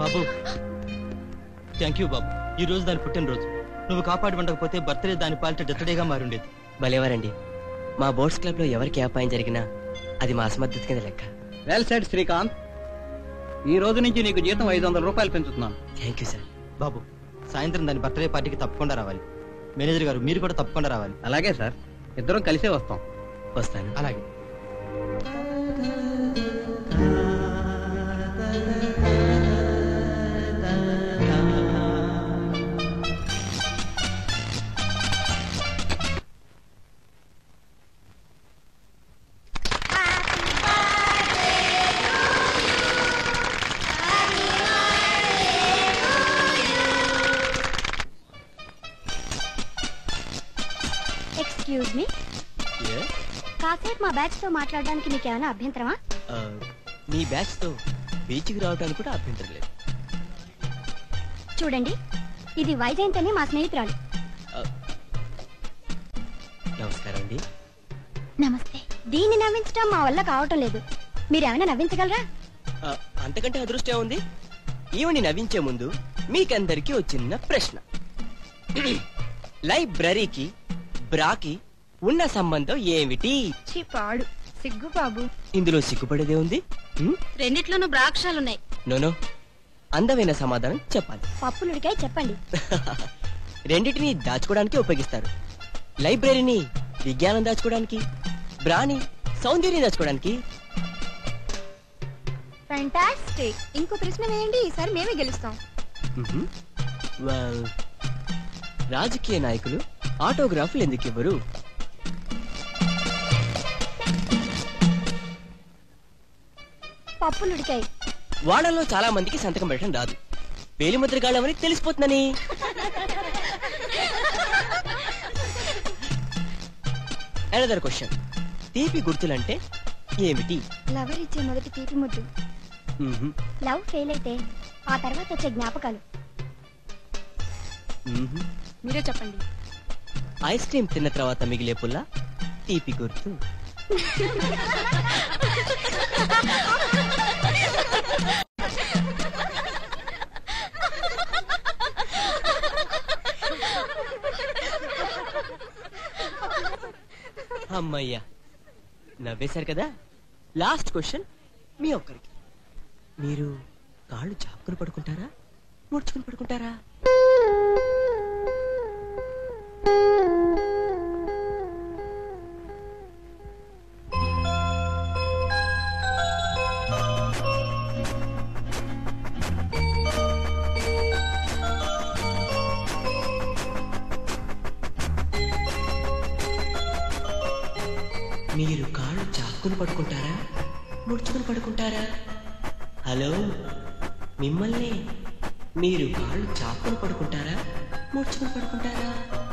Babu thank you బాబు ఈ రోజు దాని పుట్టినరోజు నువ్వు కాపాడి ఉండకపోతే బర్త్డే దాని పాలిట డెత్తడేగా మారుండేది భలేవారండి మా బోర్డ్స్ క్లబ్ లో ఎవరికి ఏ అపాయం జరిగినా అది మా అసమర్థత కింద లెక్క వెల్ సెడ్ శ్రీకాంత్ ఈ రోజు నుంచి నీకు జీతం ఐదు వందల రూపాయలు పెంచుతున్నాను థ్యాంక్ యూ సార్ బాబు సాయంత్రం దాని బర్త్డే పార్టీకి తప్పకుండా రావాలి మేనేజర్ గారు మీరు కూడా తప్పకుండా రావాలి అలాగే సార్ ఇద్దరం కలిసే వస్తాం వస్తాను అలాగే ఎక్స్క్యూజ్ మీ కాసేపు మా బ్యాచ్ తో మాట్లాడడానికి మీకు ఏమైనా అభ్యంతరమా మీ బ్యాచ్ తో బీచ్కి రావడానికి కూడా అభ్యంతరం లేదు చూడండి ఇది వైజయంత్ అని మా స్నేహితురాలు నమస్కారం అండి నమస్తే దీన్ని నవ్వించడం మా వల్ల కావటం లేదు మీరేమైనా నవ్వించగలరా ఆ, అంతకంటే అదృష్టం ఉంది ఈవిని నవ్వించే ముందు మీకందరికీ ఓ చిన్న ప్రశ్న లైబ్రరీకి బ్రాకి ఉన్న సంబంధం ఏమిటి పాడు సిగ్గు బాబు ఇందులో సిగ్గుపడేదే ఉంది హ్మ్? రెండిట్లోనూ బ్రాక్షాలున్నాయి నోనో అందమైన సమాధానం చెప్పాలి పప్పులుడికాయ చెప్పండి రెండిటిని దాచుకోవడానికి ఉపయోగిస్తారు లైబ్రరీని విజ్ఞానం దాచుకోవడానికి బ్రాని సౌందర్యం దాచుకోవడానికి ఫ్యాంటాస్టిక్ ఇంకో ప్రశ్న వేయండి ఈసారి మేమే గెలుస్తాం మ్హూ. Well, రాజకీయ నాయకులు ఆటోగ్రాఫ్లు ఎందుకు ఇవ్వరు పప్పులుడికాయ వాళ్ళలో చాలా మందికి సంతకం పెట్టడం రాదు వేలిముద్ర గాళ్ళమని తెలిసిపోతుందని అనదర్ క్వశ్చన్ తీపి గుర్తులంటే ఏమిటి లవర్ ఇచ్చే మొదటి తీపి ముద్దు మ్హూ. లవ్ ఫెయిల్ అయితే ఆ తర్వాత వచ్చే జ్ఞాపకాలు మ్హూ. మీరే చెప్పండి ఐస్ క్రీమ్ తిన్న తర్వాత మిగిలే పుల్ల తీపి గుర్తు అమ్మయ్యా నవ్వేశారు కదా లాస్ట్ క్వశ్చన్ మీ ఒక్కరికి మీరు కాళ్ళు చాపుకుని పడుకుంటారా ముడుచుకుని పడుకుంటారా మీరు కాళ్ళు చాక్కుని పడుకుంటారా ముడుచుకుని పడుకుంటారా హలో మిమ్మల్ని మీరు కాళ్ళు చాక్కుని పడుకుంటారా ముడుచుకుని పడుకుంటారా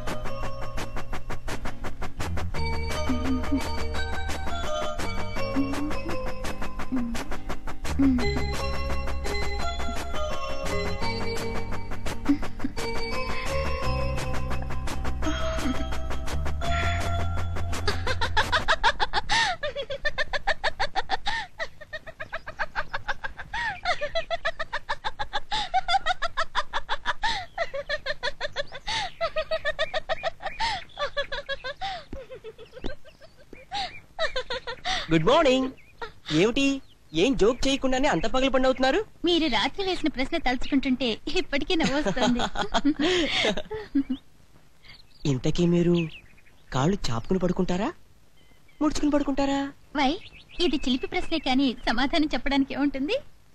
గుడ్ మార్నింగ్ ఏమిటి ఏం జోక్ చేయకుండానే అంత పగలు పండు అవుతున్నారు మీరు రాత్రి వేసిన ప్రశ్న తలుచుకుంటుంటే ఇప్పటికీ నవ్వొస్తుంది ఇంతకీ మీరు కాళ్ళు చాపుకుని పడుకుంటారా ముడుచుకుని పడుకుంటారా వై ఇది చిలిపి ప్రశ్నే కానీ సమాధానం చెప్పడానికి ఏముంటుంది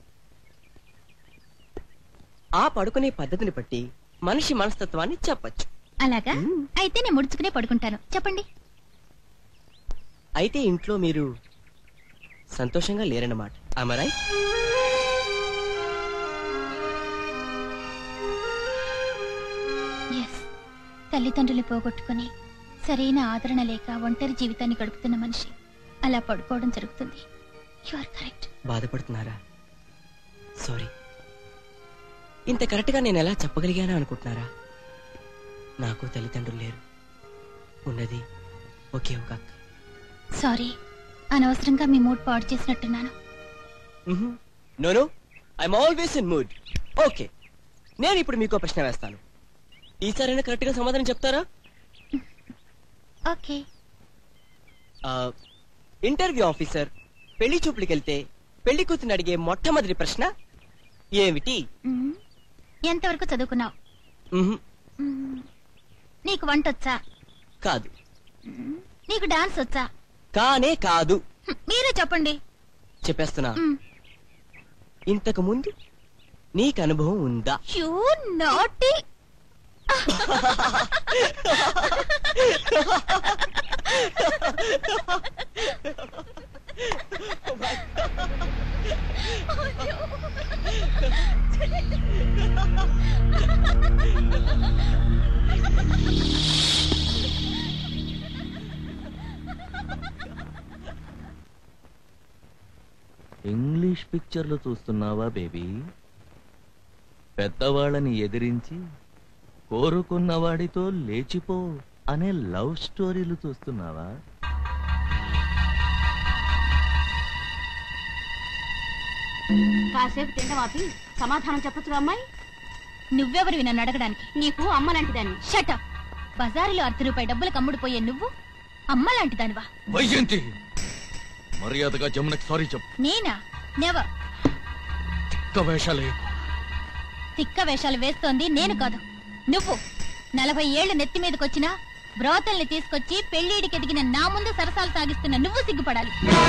ఆ పడుకునే పద్ధతిని బట్టి మనిషి మనస్తత్వాన్ని చెప్పచ్చు అలాగా అయితే నేను ముడుచుకునే పడుకుంటాను చెప్పండి అయితే ఇంట్లో మీరు సంతోషంగా లేరన్నమాట అమరాయ్ ఎస్ తల్లిదండ్రులు పోగొట్టుకుని సరైన ఆదరణ లేక ఒంటరి జీవితాన్ని గడుపుతున్న మనిషి అలా పడుకోవడం జరుగుతుంది యు ఆర్ కరెక్ట్ బాధపడుతున్నారా సారీ ఇంత కరెక్ట్గా నేను ఎలా చెప్పగలిగానా అనుకుంటున్నారా నాకు తల్లిదండ్రులు లేరు ఉన్నది ఒకే ఒక అక్క సారీ అనవసరంగా మీ మూడ్ పాడు చేసినట్టున్నాను no no I'm always in mood okay నేను ఇప్పుడు మీకు ప్రశ్న వేస్తాను ఈసారైనా కరెక్ట్ గా సమాధానం చెప్తారా ఓకే ఆ, ఇంటర్వ్యూ ఆఫీసర్ పెళ్లి చూపులకి వెళ్తే పెళ్లి కూతుని అడిగే మొట్టమొదటి ప్రశ్న ఏమిటి మ్మ్. ఎంతవరకు చదువుకున్నావు మ్హూ, మ్మ్. నీకు వంట వచ్చా కాదు మ్మ్. నీకు డాన్స్ వచ్చా కానే కాదు హ్మ్, మీరే చెప్పండి చెప్పేస్తున్నా మ్మ్. ఇంతకు ముందు నీకు అనుభవం ఉందా యూ నాటి ఇంగ్లీష్ పిక్చర్లు చూస్తున్నావా బేబీ పెద్దవాళ్ళని ఎదిరించి కోరుకున్నవాడితో లేచిపో అనే లవ్ స్టోరీలు చూస్తున్నావా కాసేపు తిండం ఆపి సమాధానం చెప్పొచ్చుగా అమ్మాయి నువ్వెవరు నన్ను అడగడానికి నీకు అమ్మ లాంటి దాన్ని షట బజారులో అర్ధ రూపాయి డబ్బులకు అమ్ముడుపోయే నువ్వు అమ్మ లాంటి దానివా వైజయంతి మర్యాదగా జమునకి సారీ చెప్పు నేనా నెవర్ ఒక్క వేషాలే తిక్క వేషాలు వేస్తోంది నేను కాదు నువ్వు నలభై ఏళ్లు నెత్తి మీదకొచ్చినా బ్రోతల్ని తీసుకొచ్చి పెళ్లిడికి ఎదిగిన నా ముందు సరసాలు సాగిస్తున్న నువ్వు సిగ్గుపడాలి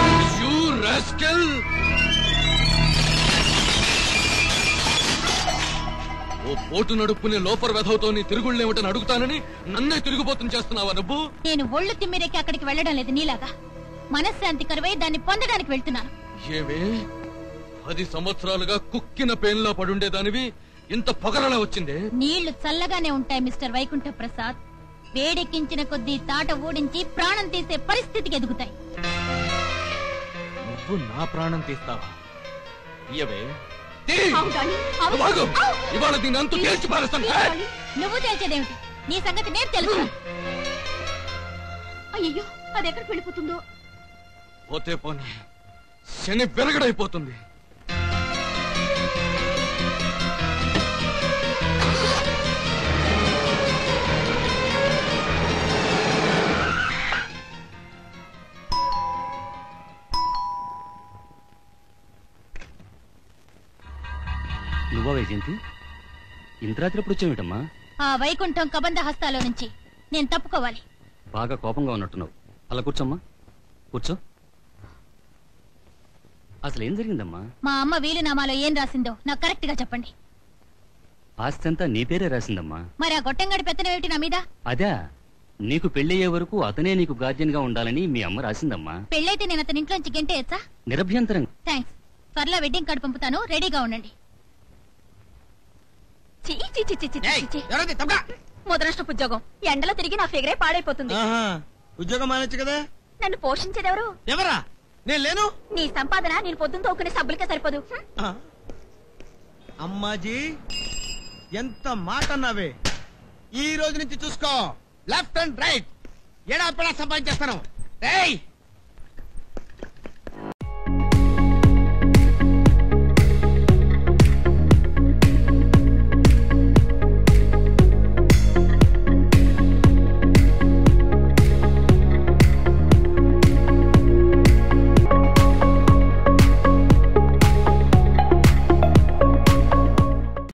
ఓ పోటు నడుపునే లోపర్ వెధవుతో నీ తిరుగుళ్ళేమిటని అడుగుతానని నన్నే తిరుగుబోతుని చేస్తున్నావా నువ్వు నేను ఒళ్ళు తిమ్మిరెక్కి అక్కడికి వెళ్ళడం లేదు నీలాగా మనశ్శాంతి కరువై దాన్ని పొందడానికి వెళ్తున్నాను ఏమే పది సంవత్సరాలుగా కుక్కిన పేన్లా పడుండేదానివి ఇంత పొగరలా వచ్చిందే నీళ్లు చల్లగానే ఉంటాయి మిస్టర్ వైకుంఠ ప్రసాద్ వేడెక్కించిన కొద్దీ తాట ఓడించి ప్రాణం తీసే పరిస్థితికి ఎదుగుతాయి నువ్వు నా ప్రాణం తీస్తావా ఇయ్యవే అవును డార్లింగ్, అవును. వాగు! అవు! ఇవాళ దీని అంతు తేల్చి పారేస్తాను ప్లీజ్ డార్లింగ్, నువ్వు చేసేదేమిటి నీ సంగతి నేను తెలుసు అయ్యో అది ఎక్కడికి వెళ్ళిపోతుందో పోతే పోనీ శని వెరగడైపోతుంది నువ్వా వైజయంతి ఇంత రాత్రి ఎప్పుడు వచ్చావేటమ్మా ఆ వైకుంఠం కబంధ హస్తాలో నుంచి నేను తప్పుకోవాలి బాగా కోపంగా ఉన్నట్టున్నావు అలా కూర్చోమ్మా కూర్చో అసలు ఏం జరిగిందమ్మా మా అమ్మ వీలునామాలో ఏం రాసిందో నాకు కరెక్ట్ గా చెప్పండి ఆస్తి అంతా నీ పేరే రాసిందమ్మా మరి ఆ గొట్టంగడి పెత్తనం ఏమిటి నా మీద అదే నీకు పెళ్ళయ్యే వరకు అతనే నీకు గార్జియన్ గా ఉండాలని మీ అమ్మ రాసిందమ్మా పెళ్ళైతే నేను అతని ఇంట్లోంచి గెంటేయచ్చా నిరభ్యంతరం థ్యాంక్స్ త్వరలో వెడ్డింగ్ కార్డు పంపుతాను రెడీగా ఉండండి చీ, చీ, చీ, చీ, చీ, చీ, చీ. ముదనష్టపు ఉద్యోగం ఎండలో తిరిగి నా ఫిగరే పాడైపోతుంది ఉద్యోగం మానొచ్చు కదా నన్ను పోషించేదెవరు ఎవరా నేను లేను నీ సంపాదన నేను పొద్దున్న తోకునే సబ్బులకే సరిపోదు హ్మ్. అమ్మాజీ ఎంత మాట అన్నావే ఈ రోజు నుంచి చూసుకో లెఫ్ట్ అండ్ రైట్ ఎడా పెడా సంపాదించేస్తాను రేయ్